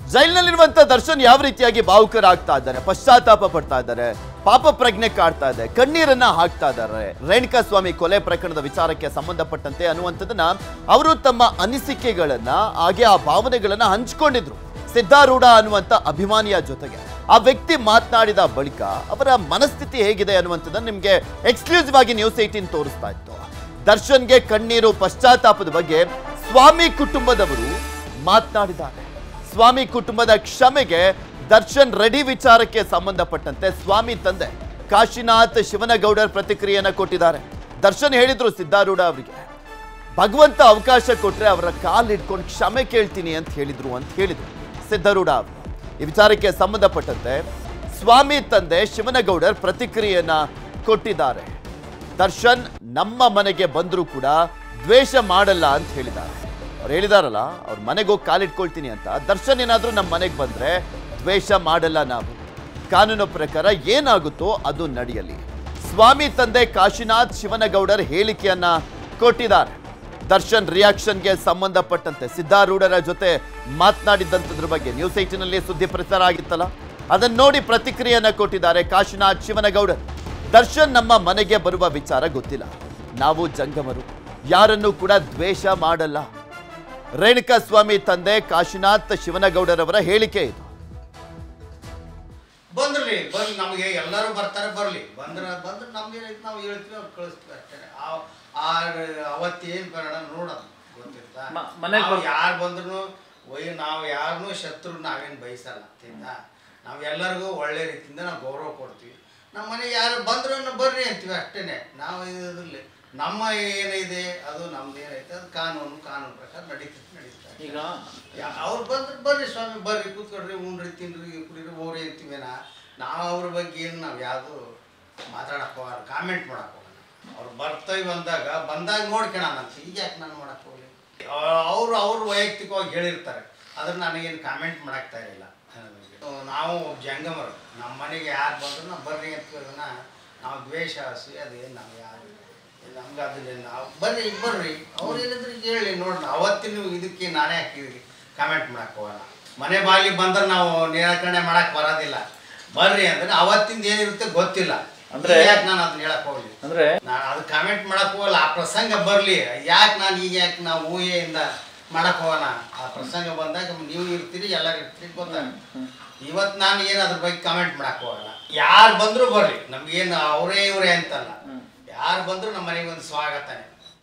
ಜೈಲಿನಲ್ಲಿರುವಂತ ದರ್ಶನ್ ಯಾವ ರೀತಿಯಾಗಿ ಭಾವುಕರಾಗ್ತಾ ಇದ್ದಾರೆ ಪಶ್ಚಾತ್ತಾಪ ಪಡ್ತಾ ಇದ್ದಾರೆ ಪಾಪ ಪ್ರಜ್ಞೆ ಕಾಡ್ತಾ ಇದೆ ಕಣ್ಣೀರನ್ನ ಹಾಕ್ತಾ ಇದ್ದಾರೆ ರೇಣುಕಾ ಸ್ವಾಮಿ ಕೊಲೆ ಪ್ರಕರಣದ ವಿಚಾರಕ್ಕೆ ಸಂಬಂಧಪಟ್ಟಂತೆ ಅನ್ನುವಂಥದ್ದನ್ನ ಅವರು ತಮ್ಮ ಅನಿಸಿಕೆಗಳನ್ನ ಹಾಗೆ ಆ ಭಾವನೆಗಳನ್ನ ಹಂಚ್ಕೊಂಡಿದ್ರು ಸಿದ್ಧಾರೂಢ ಅನ್ನುವಂಥ ಅಭಿಮಾನಿಯ ಜೊತೆಗೆ ಆ ವ್ಯಕ್ತಿ ಮಾತನಾಡಿದ ಬಳಿಕ ಅವರ ಮನಸ್ಥಿತಿ ಹೇಗಿದೆ ಅನ್ನುವಂಥದ್ದನ್ನ ನಿಮಗೆ ಎಕ್ಸ್ಕ್ಲೂಸಿವ್ ಆಗಿ ನ್ಯೂಸ್ ಏಟೀನ್ ತೋರಿಸ್ತಾ ಇತ್ತು ದರ್ಶನ್ಗೆ ಕಣ್ಣೀರು ಪಶ್ಚಾತ್ತಾಪದ ಬಗ್ಗೆ ಸ್ವಾಮಿ ಕುಟುಂಬದವರು ಮಾತನಾಡಿದ್ದಾರೆ ಸ್ವಾಮಿ ಕುಟುಂಬದ ಕ್ಷಮೆಗೆ ದರ್ಶನ್ ರೆಡಿ ವಿಚಾರಕ್ಕೆ ಸಂಬಂಧಪಟ್ಟಂತೆ ಸ್ವಾಮಿ ತಂದೆ ಕಾಶಿನಾಥ್ ಶಿವನಗೌಡರ್ ಪ್ರತಿಕ್ರಿಯೆಯನ್ನ ಕೊಟ್ಟಿದ್ದಾರೆ ದರ್ಶನ್ ಹೇಳಿದ್ರು ಸಿದ್ಧಾರೂಢ ಅವರಿಗೆ ಭಗವಂತ ಅವಕಾಶ ಕೊಟ್ರೆ ಅವರ ಕಾಲ್ ಹಿಡ್ಕೊಂಡು ಕ್ಷಮೆ ಕೇಳ್ತೀನಿ ಅಂತ ಹೇಳಿದ್ರು ಅಂತ ಹೇಳಿದ್ರು ಸಿದ್ಧಾರೂಢ ಅವರು ಈ ವಿಚಾರಕ್ಕೆ ಸಂಬಂಧಪಟ್ಟಂತೆ ಸ್ವಾಮಿ ತಂದೆ ಶಿವನಗೌಡರ್ ಪ್ರತಿಕ್ರಿಯೆಯನ್ನ ಕೊಟ್ಟಿದ್ದಾರೆ ದರ್ಶನ್ ನಮ್ಮ ಮನೆಗೆ ಬಂದರೂ ಕೂಡ ದ್ವೇಷ ಮಾಡಲ್ಲ ಅಂತ ಹೇಳಿದ್ದಾರೆ ಅವ್ರು ಹೇಳಿದಾರಲ್ಲ ಅವ್ರ ಮನೆಗೆ ಹೋಗಿ ಕಾಲಿಟ್ಕೊಳ್ತೀನಿ ಅಂತ ದರ್ಶನ್ ಏನಾದರೂ ನಮ್ಮ ಮನೆಗೆ ಬಂದರೆ ದ್ವೇಷ ಮಾಡಲ್ಲ ನಾವು ಕಾನೂನು ಪ್ರಕಾರ ಏನಾಗುತ್ತೋ ಅದು ನಡೆಯಲಿ ಸ್ವಾಮಿ ತಂದೆ ಕಾಶಿನಾಥ್ ಶಿವನಗೌಡರ್ ಹೇಳಿಕೆಯನ್ನ ಕೊಟ್ಟಿದ್ದಾರೆ ದರ್ಶನ್ ರಿಯಾಕ್ಷನ್ಗೆ ಸಂಬಂಧಪಟ್ಟಂತೆ ಸಿದ್ಧಾರೂಢರ ಜೊತೆ ಮಾತನಾಡಿದ್ದಂಥದ್ರ ಬಗ್ಗೆ ನ್ಯೂಸ್ ಏಟಿನಲ್ಲಿ ಸುದ್ದಿ ಪ್ರಚಾರ ಆಗಿತ್ತಲ್ಲ ಅದನ್ನ ನೋಡಿ ಪ್ರತಿಕ್ರಿಯೆಯನ್ನ ಕೊಟ್ಟಿದ್ದಾರೆ ಕಾಶಿನಾಥ್ ಶಿವನಗೌಡರ್ ದರ್ಶನ್ ನಮ್ಮ ಮನೆಗೆ ಬರುವ ವಿಚಾರ ಗೊತ್ತಿಲ್ಲ ನಾವು ಜಂಗಮರು ಯಾರನ್ನೂ ಕೂಡ ದ್ವೇಷ ಮಾಡಲ್ಲ ರೇಣುಕಾ ಸ್ವಾಮಿ ತಂದೆ ಕಾಶಿನಾಥ್ ಶಿವನಗೌಡರವರ ಹೇಳಿಕೆ ಇದು ಬಂದ್ರಿ ಬರ್ಲಿ ನಮಗೆ ಎಲ್ಲರೂ ಬರ್ತಾರೆ ಬರ್ಲಿ ಬಂದ್ರ ಬಂದ್ರೆ ನಮ್ಗೆ ನಾವು ಹೇಳ್ತೀವಿ ಅವ್ರು ಕಳಿಸ್ತೀವಿ ಅಷ್ಟೇ ಆ- ಆ ಅವತ್ತೇನು ಕನ್ನಡ ನೋಡೋದು ಗೊತ್ತಿರ್ತಾ ಮ- ಮನೆಗ್ ಬರ್- ಯಾರು ಬಂದ್ರು ಒಯ್ ನಾವು ಯಾರನ್ನೂ ಶತ್ರು ನಾವೇನು ಬಯಸಲ್ಲ ತಿಂದ ನಾವು ಎಲ್ಲರಿಗೂ ಒಳ್ಳೆ ರೀತಿಯಿಂದ ನಾವು ಗೌರವ ಕೊಡ್ತೀವಿ ನಮ್ಮ ಮನೆಗೆ ಯಾರು ಬಂದ್ರು ಬರ್ರಿ ಅಂತೀವಿ ಅಷ್ಟೇನೆ ನಾವು ಇದ್ರಲ್ಲಿ ನಮ್ಮ ಏನಿದೆ ಅದು ನಮ್ದು ಏನೈತೆ ಅದು ಕಾನೂನು ಕಾನೂನು ಪ್ರಕಾರ ನಡೀತೈತೆ ನಡೀತಾ ಈಗ ಅವ್ರು ಬಂದ್ರೆ ಬರ್ರಿ ಸ್ವಾಮಿ ಬರ್ರಿ ಕೂತ್ಕೊಳ್ರಿ ಉಣ್ರಿ ತಿನ್ರಿ ಕುಡೀರಿ ಹೋಗ್ರಿ ಅಂತೀವೇನ ನಾವು ಅವ್ರ ಬಗ್ಗೆ ಏನು ನಾವು ಯಾವುದು ಮಾತಾಡಕ್ ಹೋಗಲ್ಲ ಕಾಮೆಂಟ್ ಮಾಡಕ್ ಹೋಗಲ್ಲ ಅವ್ರು ಬರ್ತೀವಿ ಬಂದಾಗ ಬಂದಾಗ ನೋಡ್ಕೊಳಂತ ಈಗ ಯಾಕೆ ನಾನು ಮಾಡಕ್ ಹೋಗ್ಲಿ ಅವರು ಅವ್ರು ವೈಯಕ್ತಿಕವಾಗಿ ಹೇಳಿರ್ತಾರೆ ಆದ್ರೆ ನನಗೇನು ಕಾಮೆಂಟ್ ಮಾಡಕ್ ತಯಾರಿಲ್ಲ ನಾವು ಜಂಗಮರು ನಮ್ಮ ಮನೆಗೆ ಯಾರು ಬಂದ್ರು ನಾವು ಬರ್ರಿ ಅಂತ ನಾವು ದ್ವೇಷ ಹಸಿ ಅದೇನು ನಾವು ಯಾರು ನಮ್ಗೆ ಅದನ್ನ ನಾವು ಬರ್ರಿ ಬರ್ರಿ ಅವ್ರು ಏನಿದ್ರೆ ಹೇಳಿ ನೋಡೋಣ ಅವತ್ತಿನ ಇದಕ್ಕೆ ನಾನೇ ಹಾಕಿದ್ವಿ ಕಾಮೆಂಟ್ ಮಾಡಕ್ ಹೋಗಲ್ಲ ಮನೆ ಬಾಗಿಲಿಗೆ ಬಂದ್ರೆ ನಾವು ನಿರಾಕರಣೆ ಮಾಡಕ್ ಬರೋದಿಲ್ಲ ಬರ್ರಿ ಅಂದ್ರೆ ಅವತ್ತಿಂದ ಏನಿರುತ್ತೆ ಗೊತ್ತಿಲ್ಲ ಅಂದ್ರೆ- ಯಾಕೆ ನಾನು ಅದನ್ನ ಹೇಳಕ್ ಹೋಗ್ಲಿ ಅಂದ್ರೆ ನಾನು ಅದು ಕಾಮೆಂಟ್ ಮಾಡಕ್ ಹೋಗಲ್ಲ ಆ ಪ್ರಸಂಗ ಬರಲಿ ಯಾಕೆ ನಾನು ಈಗ ಯಾಕೆ ನಾವು ಊಹೆಯಿಂದ ಮಾಡಕ್ ಹೋಗೋಣ ಆ ಪ್ರಸಂಗ ಬಂದಾಗ ನೀವು ಇರ್ತೀರಿ ಎಲ್ಲರೂ ಇರ್ತೀರಿ ಗೊತ್ತಾಗ ಇವತ್ತು ನಾನು ಏನು ಅದ್ರ ಬಗ್ಗೆ ಕಾಮೆಂಟ್ ಮಾಡಕ್ ಹೋಗಲ್ಲ ಯಾರು ಬಂದರೂ ಬರ್ಲಿ ನಮ್ಗೇನು ಅವರೇ ಇವರೇ ಅಂತಲ್ಲ ಯಾರು ಬಂದರೂ ನಮ್ಮ ಮನೆಗೆ ಒಂದು ಸ್ವಾಗತನೇ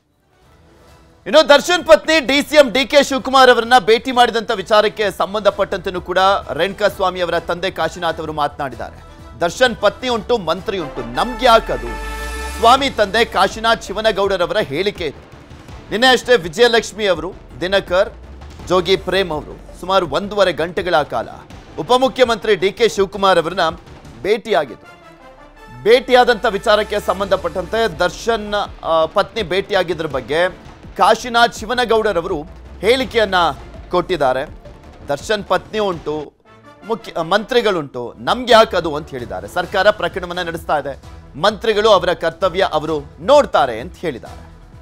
ಇನ್ನು ದರ್ಶನ್ ಪತ್ನಿ D C M D K Shivakumar ಅವರನ್ನ ಭೇಟಿ ಮಾಡಿದಂತ ವಿಚಾರಕ್ಕೆ ಸಂಬಂಧಪಟ್ಟಂತೆನೂ ಕೂಡ ರೇಣುಕಾ ಸ್ವಾಮಿ ಅವರ ತಂದೆ ಕಾಶಿನಾಥ್ ಅವರು ಮಾತನಾಡಿದ್ದಾರೆ ದರ್ಶನ್ ಪತ್ನಿ ಉಂಟು ಮಂತ್ರಿ ಉಂಟು ನಮ್ಗೆ ಯಾಕದು ಸ್ವಾಮಿ ತಂದೆ ಕಾಶಿನಾಥ್ ಶಿವನಗೌಡರವರ ಹೇಳಿಕೆ ಇದು ನಿನ್ನೆ ಅಷ್ಟೇ ವಿಜಯಲಕ್ಷ್ಮಿ ಅವರು ದಿನಕರ್ ಜೋಗಿ ಪ್ರೇಮ್ ಅವರು ಸುಮಾರು ಒಂದೂವರೆ ಗಂಟೆಗಳ ಕಾಲ ಉಪಮುಖ್ಯಮಂತ್ರಿ ಡಿ ಕೆ ಶಿವಕುಮಾರ್ ಅವರನ್ನ ಭೇಟಿಯಾಗಿದ್ರು ಭೇಟಿಯಾದಂಥ ವಿಚಾರಕ್ಕೆ ಸಂಬಂಧಪಟ್ಟಂತೆ ದರ್ಶನ್ ಆ, ಪತ್ನಿ ಭೇಟಿಯಾಗಿದ್ರ ಬಗ್ಗೆ ಕಾಶಿನಾಥ್ ಶಿವನಗೌಡರವರು ಹೇಳಿಕೆಯನ್ನ ಕೊಟ್ಟಿದ್ದಾರೆ ದರ್ಶನ್ ಪತ್ನಿ ಉಂಟು ಮುಖ್ಯ ಮಂತ್ರಿಗಳುಂಟು ನಮ್ಗೆ ಯಾಕೆ ಅದು ಅಂತ ಹೇಳಿದ್ದಾರೆ ಸರ್ಕಾರ ಪ್ರಕರಣವನ್ನ ನಡೆಸ್ತಾ ಇದೆ ಮಂತ್ರಿಗಳು ಅವರ ಕರ್ತವ್ಯ ಅವರು ನೋಡ್ತಾರೆ ಅಂತ ಹೇಳಿದ್ದಾರೆ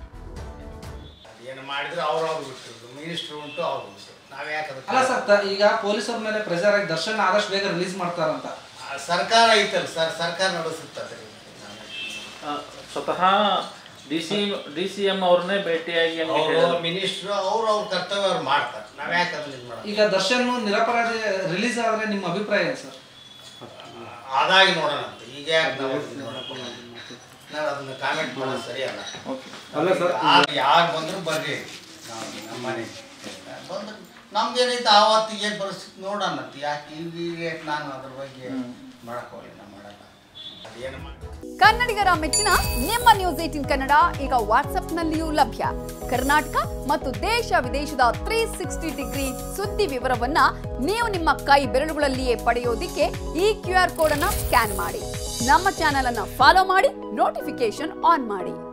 ಏನು ಮಾಡಿದ್ರು ಅವ್ರವ್ರು ಬಿಟ್ಟಿದ್ರು ಮಿನಿಸ್ಟ್ರು ಉಂಟು ಅವ್ರು ಉಂಟು ನಾವು ಯಾಕೆ ಅಲ್ಲ ಅದಕ್ಕೆ ಸರ್ ತ- ಈಗ ಪೊಲೀಸರ ಮೇಲೆ ಪ್ರೆಷರ್ ಆಗಿ ದರ್ಶನ್ ಆದಷ್ಟು ಬೇಗ ರಿಲೀಸ್ ಮಾಡ್ತಾರಂತ ಆ ಸರ್ಕಾರ ಐತಲ್ಲ ಸರ್ ಸರ್ಕಾರ ನಡೆಸುತ್ತೆ ಆ, ಸ್ವತಃ D C D C M ಅವ್ರನ್ನೇ ಭೇಟಿಯಾಗಿ ಹಂಗೆ ಅವರು ಹೇಳಿದ್ರು. ಮಿನಿಸ್ಟ್ರು ಅವ್ರು ಅವ್ರ ಕರ್ತವ್ಯ ಅವ್ರು ಮಾಡ್ತಾರೆ ನಾವು ಯಾಕೆ ಅದನ್ನ ಇದು ಮಾಡೋದು ಈಗ ದರ್ಶನ್ ನಿರಪರಾಧಿ ರಿಲೀಸ್ ಆದ್ರೆ ನಿಮ್ಮ ಅಭಿಪ್ರಾಯ ಏನು ಸರ್ ಆದಾಗಿ ನೋಡೋಣ ಅಂತ ಈಗ ಯಾಕೆ ನಾವು ಇದನ್ನ ನೋಡಕ್ ಹೋಗೋಣ? ನಾವು ಅದನ್ನ ಕಾಮೆಂಟ್ ಮಾಡೋದು ಸರಿಯಲ್ಲ ಓಕೆ ಅಲ್ಲ ಸರ್ ಯಾರು ಬಂದ್ರು ಬರ್ರಿ ನಾವು ನಮ್ಮ ಮನೆಗೆ ಬಂದ್ರೆ ನಮ್ದೇನೈತೆ ಆವತ್ತಿಗೆ ಏನು ಪರಿಸ್ಥಿತಿ ನೋಡೋಣ ಅಂತ ಯಾಕೆ ಈಗ ಈಗ ಯಾಕೆ ನಾನು ಅದ್ರ ಬಗ್ಗೆ ಮಾಡಕ್ ಹೋಗಲಿ ನಾವು ಮಾಡಲ್ಲ ಅದೇನು ಮಾಡಿ ಕನ್ನಡಿಗರ ಮೆಚ್ಚಿನ ನಿಮ್ಮ ನ್ಯೂಸ್ ಏಟಿನ್ ಕನ್ನಡ ಈಗ ವಾಟ್ಸ್ಆಪ್ನಲ್ಲಿಯೂ ಲಭ್ಯ ಕರ್ನಾಟಕ ಮತ್ತು ದೇಶ ವಿದೇಶದ ತ್ರೀ ಸಿಕ್ಸ್ಟಿ ಡಿಗ್ರಿ ಸುದ್ದಿ ವಿವರವನ್ನ ನೀವು ನಿಮ್ಮ ಕೈ ಬೆರಳುಗಳಲ್ಲಿಯೇ ಪಡೆಯೋದಿಕ್ಕೆ ಈ ಕ್ಯೂ ಆರ್ ಕೋಡ್ ಅನ್ನ ಸ್ಕ್ಯಾನ್ ಮಾಡಿ ನಮ್ಮ ಚಾನೆಲ್ ಅನ್ನ ಫಾಲೋ ಮಾಡಿ ನೋಟಿಫಿಕೇಶನ್ ಆನ್ ಮಾಡಿ